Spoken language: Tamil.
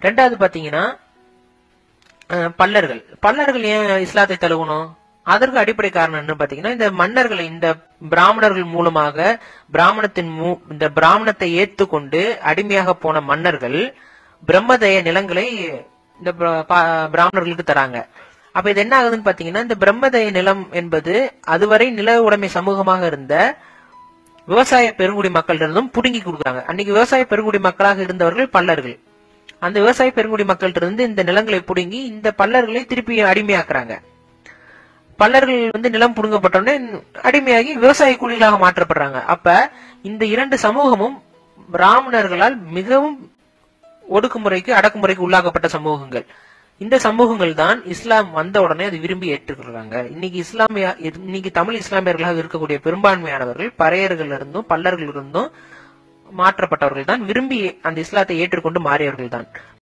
ரெண்டாவது பாத்தீங்கன்னா அஹ், பல்லர்கள் பல்லர்கள் ஏன் இஸ்லாத்தை தழுவணும் அதற்கு அடிப்படை காரணம் என்ன பாத்தீங்கன்னா இந்த மன்னர்கள் இந்த பிராமணர்கள் மூலமாக பிராமணத்தின் மூ- இந்த பிராமணத்தை ஏத்துக்கொண்டு அடிமையாக போன மன்னர்கள் பிரம்மதய நிலங்களை இந்த பிர- பா- பிராமணர்களுக்கு தராங்க அப்ப இது என்ன ஆகுதுன்னு பாத்தீங்கன்னா இந்த பிரம்மதய நிலம் என்பது அதுவரை நில உடைமை சமூகமாக இருந்த விவசாய பெருங்குடி மக்கள் இருந்தும் புடுங்கி கொடுக்குறாங்க அன்னைக்கு விவசாய பெருங்குடி மக்களாக இருந்தவர்கள் பல்லர்கள் அந்த விவசாய பெருங்குடி மக்கள்கிட்ட இருந்து இந்த நிலங்களை புடுங்கி இந்த பல்லர்களை திருப்பி அடிமையாக்குறாங்க பல்லர்கள் வந்து நிலம் புடுங்கப்பட்டோடனே அடிமையாகி விவசாய கூலிகளாக மாற்றப்படுறாங்க அப்ப இந்த இரண்டு சமூகமும் பிராமணர்களால் மிகவும் ஒடுக்குமுறைக்கு அடக்குமுறைக்கு உள்ளாக்கப்பட்ட சமூகங்கள் இந்த சமூகங்கள் தான் இஸ்லாம் வந்த உடனே அது விரும்பி ஏற்றுக்கொள்றாங்க இன்னைக்கு இஸ்லாமிய இன்னைக்கு தமிழ் இஸ்லாமியர்களாக இருக்கக்கூடிய பெரும்பான்மையானவர்கள் பறையர்கள் இருந்தும் பல்லர்கள் இருந்தும் மாற்றப்பட்டவர்கள் தான் விரும்பி அந்த இஸ்லாத்தை ஏற்றுக்கொண்டு மாறியவர்கள் தான்